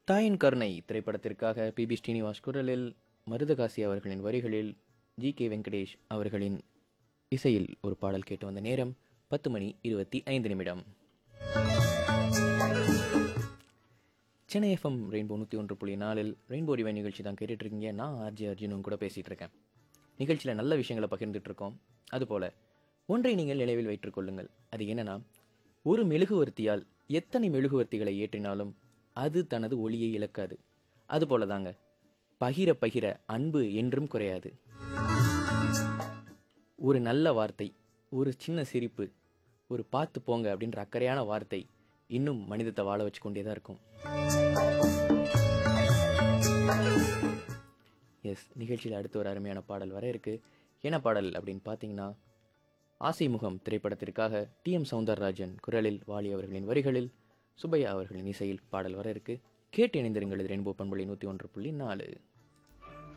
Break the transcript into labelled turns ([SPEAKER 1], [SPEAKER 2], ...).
[SPEAKER 1] தாயின் கருணை திரைப்படத்திற்காக பி பி ஸ்ரீனிவாஸ் குரலில் மருதகாசி அவர்களின் வரிகளில் ஜி கே வெங்கடேஷ் அவர்களின் இசையில் ஒரு பாடல் கேட்டு வந்த நேரம் பத்து மணி இருபத்தி ஐந்து நிமிடம் சென்னை எஃப்எம் ரெயின்போ நூற்றி ஒன்று புள்ளி நாலில் ரெயின்போ ரிவை நிகழ்ச்சி தான் கேட்டுட்டு இருக்கீங்க நான் ஆர்ஜி அர்ஜுனும் கூட பேசிகிட்டு இருக்கேன் நிகழ்ச்சியில் நல்ல விஷயங்களை பகிர்ந்துட்டு இருக்கோம் அதுபோல் ஒன்றை நீங்கள் நினைவில் வைத்துக் கொள்ளுங்கள் அது என்னன்னா ஒரு மெழுகுவர்த்தியால் எத்தனை மெழுகுவர்த்திகளை ஏற்றினாலும் அது தனது ஒளியை இழக்காது அதுபோல தாங்க பகிர பகிர அன்பு என்றும் குறையாது ஒரு நல்ல வார்த்தை ஒரு சின்ன சிரிப்பு ஒரு பார்த்து போங்க அப்படின்ற அக்கறையான வார்த்தை இன்னும் மனிதத்தை வாழ வச்சு கொண்டே தான் இருக்கும் எஸ் நிகழ்ச்சியில் அடுத்து ஒரு அருமையான பாடல் வர இருக்கு என்ன பாடல் அப்படின்னு பார்த்தீங்கன்னா ஆசை முகம் திரைப்படத்திற்காக டி எம் சவுந்தரராஜன் குரலில் வாலி அவர்களின் வரிகளில் சுப்பையா அவர்களின் இசையில் பாடல் வர இருக்கு கேட்டு இணைந்திருங்கள் இது ரெயின்போ பண்பொழி நூற்றி ஒன்று புள்ளி நாலு